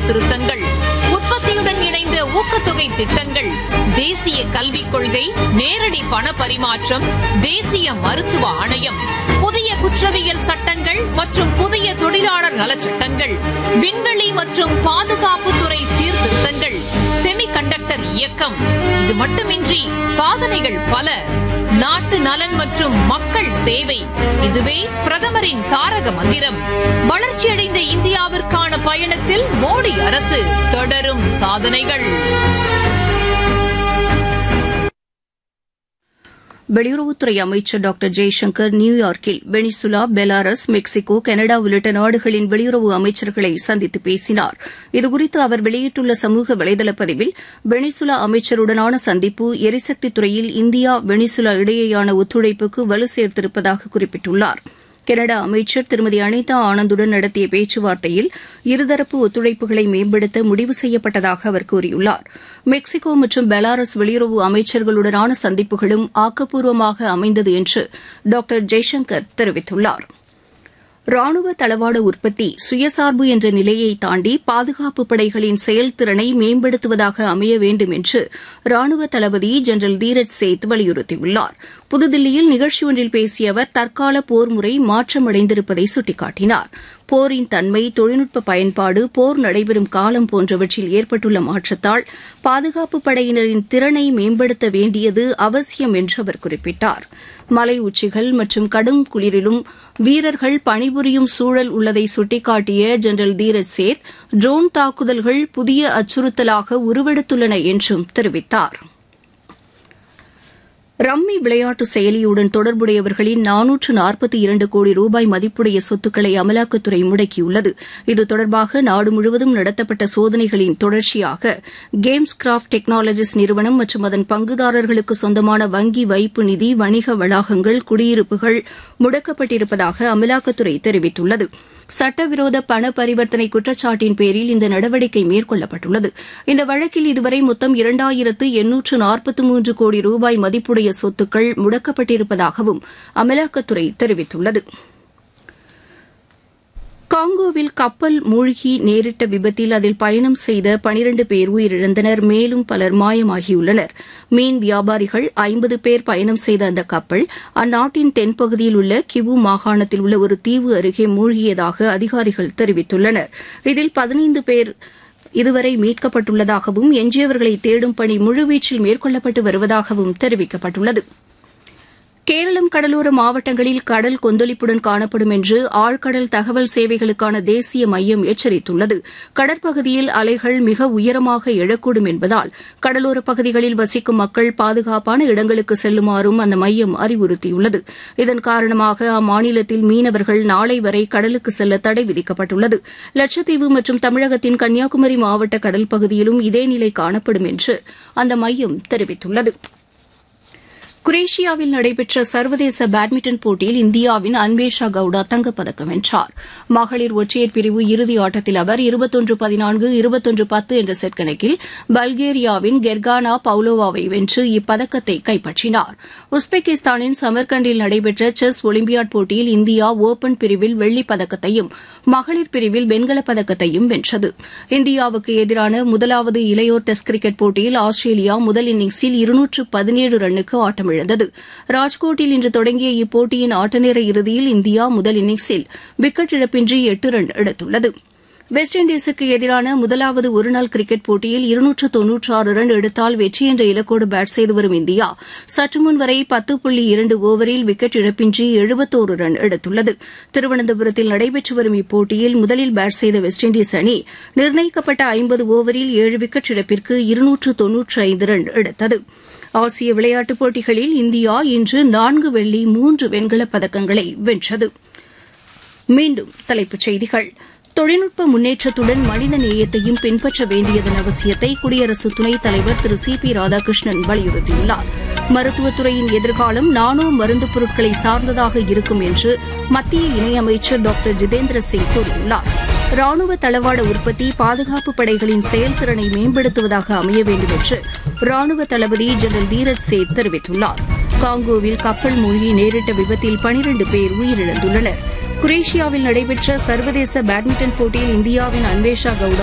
சீர்திருத்தங்கள் உற்பத்தியுடன் இணைந்த ஊக்கத்தொகை திட்டங்கள் தேசிய கல்விக் கொள்கை நேரடி பண பரிமாற்றம் தேசிய மருத்துவ ஆணையம் புதிய குற்றவியல் சட்டங்கள் மற்றும் புதிய தொழிலாளர் நலச்சட்டங்கள் விண்வெளி மற்றும் பாதுகாப்புத்துறை சீர்திருத்தங்கள் செமிகண்டக்டர் இயக்கம் இது மட்டுமின்றி சாதனைகள் பல நாட்டு நலன் மற்றும் மக்கள் சேவை இதுவே பிரதமரின் தாரக மந்திரம் வளர்ச்சியடைந்த இந்தியாவிற்கான பயணத்தில் மோடி அரசு தொடரும் சாதனைகள் வெளியுறவுத்துறை அமைச்சர் டாக்டர் ஜெய்சங்கர் நியூயார்க்கில் வெனிசுலா பெலாரஸ் மெக்சிகோ கனடா உள்ளிட்ட நாடுகளின் வெளியுறவு அமைச்சர்களை சந்தித்து பேசினார் இதுகுறித்து அவர் வெளியிட்டுள்ள சமூக வலைதள பதிவில் வெனிசுலா அமைச்சருடனான சந்திப்பு எரிசக்தி துறையில் இந்தியா வெனிசுலா இடையேயான ஒத்துழைப்புக்கு வலு சேர்த்திருப்பதாக குறிப்பிட்டுள்ளார் கனடா அமைச்சர் திருமதி அனிதா ஆனந்துடன் நடத்திய பேச்சுவார்த்தையில் இருதரப்பு ஒத்துழைப்புகளை மேம்படுத்த முடிவு செய்யப்பட்டதாக அவர் கூறியுள்ளார் மெக்சிகோ மற்றும் பெலாரஸ் வெளியுறவு அமைச்சர்களுடனான சந்திப்புகளும் ஆக்கப்பூர்வமாக அமைந்தது என்று டாக்டர் ஜெய்சங்கர் தெரிவித்துள்ளார் ராணுவ தளவாட உற்பத்தி சுயசார்பு என்ற நிலையை தாண்டி பாதுகாப்பு படைகளின் செயல்திறனை மேம்படுத்துவதாக அமைய வேண்டும் என்று ராணுவ தளபதி ஜெனரல் தீரஜ் சேத் வலியுறுத்தியுள்ளார் புதுதில்லியில் நிகழ்ச்சி ஒன்றில் பேசிய அவர் தற்கால போர் முறை மாற்றமடைந்திருப்பதை சுட்டிக்காட்டினார் போரின் தன்மை தொழில்நுட்ப பயன்பாடு போர் நடைபெறும் காலம் போன்றவற்றில் ஏற்பட்டுள்ள மாற்றத்தால் பாதுகாப்பு படையினரின் திறனை மேம்படுத்த வேண்டியது அவசியம் என்று அவர் குறிப்பிட்டார் மலை உச்சிகள் மற்றும் கடும் குளிரிலும் வீரர்கள் பணிபுரியும் சூழல் உள்ளதை சுட்டிக்காட்டிய ஜெனரல் தீரஜ் சேத் ட்ரோன் தாக்குதல்கள் புதிய அச்சுறுத்தலாக உருவெடுத்துள்ளன என்றும் தெரிவித்தாா் ரம்மி விளையாட்டு செயலியுடன் தொடர்புடையவர்களின் நானூற்று நாற்பத்தி இரண்டு கோடி ரூபாய் மதிப்புடைய சொத்துக்களை அமலாக்கத்துறை முடக்கியுள்ளது இது தொடர்பாக நாடு முழுவதும் நடத்தப்பட்ட சோதனைகளின் தொடர்ச்சியாக கேம்ஸ் கிராப்ட் டெக்னாலஜிஸ் நிறுவனம் மற்றும் அதன் பங்குதாரர்களுக்கு சொந்தமான வங்கி வைப்பு நிதி வணிக வளாகங்கள் குடியிருப்புகள் முடக்கப்பட்டிருப்பதாக அமலாக்கத்துறை தெரிவித்துள்ளது சட்டவிரோத பண பரிவர்த்தனை குற்றச்சாட்டின் பேரில் இந்த நடவடிக்கை மேற்கொள்ளப்பட்டுள்ளது இந்த வழக்கில் இதுவரை மொத்தம் இரண்டாயிரத்து எண்ணூற்று நாற்பத்தி மூன்று கோடி ரூபாய் மதிப்புடைய சொத்துக்கள் முடக்கப்பட்டிருப்பதாகவும் அமலாக்கத்துறை தெரிவித்துள்ளது காங்கோவில் கப்பல் மூழ்கி நேரிட்ட விபத்தில் அதில் பயணம் செய்த பனிரண்டு பேர் உயிரிழந்தனர் மேலும் பலர் மாயமாகியுள்ளனர் மீன் வியாபாரிகள் ஐம்பது பேர் பயணம் செய்த அந்த கப்பல் அந்நாட்டின் தென்பகுதியில் உள்ள கிவு மாகாணத்தில் உள்ள ஒரு தீவு அருகே மூழ்கியதாக அதிகாரிகள் தெரிவித்துள்ளனர் இதில் பதினைந்து பேர் இதுவரை மீட்கப்பட்டுள்ளதாகவும் எஞ்சியவர்களை தேடும் பணி முழுவீச்சில் மேற்கொள்ளப்பட்டு வருவதாகவும் தெரிவிக்கப்பட்டுள்ளது கேரளம் கடலோர மாவட்டங்களில் கடல் கொந்தளிப்புடன் காணப்படும் என்று ஆழ்கடல் தகவல் சேவைகளுக்கான தேசிய மையம் எச்சரித்துள்ளது கடற்பகுதியில் அலைகள் மிக உயரமாக எழக்கூடும் என்பதால் கடலோரப் பகுதிகளில் வசிக்கும் மக்கள் பாதுகாப்பான இடங்களுக்கு செல்லுமாறும் அந்த மையம் அறிவுறுத்தியுள்ளது இதன் காரணமாக அம்மாநிலத்தில் மீனவர்கள் நாளை வரை கடலுக்கு செல்ல தடை விதிக்கப்பட்டுள்ளது லட்சத்தீவு மற்றும் தமிழகத்தின் கன்னியாகுமரி மாவட்ட கடல் பகுதியிலும் இதே நிலை காணப்படும் என்று அந்த மையம் தெரிவித்துள்ளது குரேஷியாவில் நடைபெற்ற சர்வதேச பேட்மிண்டன் போட்டியில் இந்தியாவின் அன்வேஷா கவுடா தங்கப்பதக்கம் வென்றார் மகளிர் ஒற்றையர் பிரிவு இறுதி ஆட்டத்தில் அவர் இருபத்தொன்று பதினான்கு இருபத்தொன்று பத்து என்ற செட் கணக்கில் பல்கேரியாவின் கெர்கானா பவுலோவாவை வென்று இப்பதக்கத்தை கைப்பற்றினார் உஸ்பெகிஸ்தானின் சமர்கண்டில் நடைபெற்ற செஸ் ஒலிம்பியாட் போட்டியில் இந்தியா ஒபன் பிரிவில் வெள்ளிப் பதக்கத்தையும் மகளிர் பிரிவில் வெண்கலப் பதக்கத்தையும் வென்றது இந்தியாவுக்கு எதிரான முதலாவது இளையோர் டெஸ்ட் கிரிக்கெட் போட்டியில் ஆஸ்திரேலியா முதல் இன்னிங்ஸில் இருநூற்று பதினேழு ரன்னுக்கு ஆட்டம் இழந்தது ராஜ்கோட்டில் இன்று தொடங்கிய இப்போட்டியின் ஆட்டநேர இறுதியில் இந்தியா முதல் இன்னிங்ஸில் விக்கெட் இழப்பின்றி எட்டு ரன் எடுத்துள்ளது வெஸ்ட் இண்டீஸுக்கு எதிரான முதலாவது ஒருநாள் கிரிக்கெட் போட்டியில் இருநூற்று தொன்னூற்றாறு ரன் எடுத்தால் வெற்றி என்ற இலக்கோடு பேட் செய்து வரும் இந்தியா சற்றுமுன் வரை பத்து புள்ளி இரண்டு ஓவரில் விக்கெட் இழப்பின்றி எழுபத்தோரு ரன் எடுத்துள்ளது திருவனந்தபுரத்தில் நடைபெற்று வரும் இப்போட்டியில் முதலில் பேட் செய்த வெஸ்ட் இண்டீஸ் அணி நிர்ணயிக்கப்பட்ட ஐம்பது ஓவரில் ஏழு விக்கெட் இழப்பிற்கு இருநூற்று தொன்னூற்று ஐந்து ரன் எடுத்தது ஆசிய விளையாட்டுப் போட்டிகளில் இந்தியா இன்று நான்கு வெள்ளி மூன்று வெண்கலப் பதக்கங்களை வென்றது மீண்டும் தலைப்புச் செய்திகள் தொழில்நுட்ப முன்னேற்றத்துடன் மனித நேயத்தையும் பின்பற்ற வேண்டியதன் அவசியத்தை குடியரசு துணைத் தலைவர் திரு சி பி ராதாகிருஷ்ணன் வலியுறுத்தியுள்ளார் மருத்துவத்துறையின் எதிர்காலம் நானோ மருந்து பொருட்களை சார்ந்ததாக இருக்கும் என்று மத்திய இணையமைச்சர் டாக்டர் ஜிதேந்திர சிங் கூறியுள்ளார் ராணுவ தளவாட உற்பத்தி பாதுகாப்பு படைகளின் செயல்திறனை மேம்படுத்துவதாக அமைய வேண்டும் என்று ராணுவ தளபதி ஜெனரல் தீரஜ் சேத் தெரிவித்துள்ளார் காங்கோவில் கப்பல் மூழ்கி நேரிட்ட விபத்தில் பனிரண்டு பேர் உயிரிழந்துள்ளனர் குரேஷியாவில் நடைபெற்ற சர்வதேச பேட்மிண்டன் போட்டியில் இந்தியாவின் அன்வேஷா கவுடா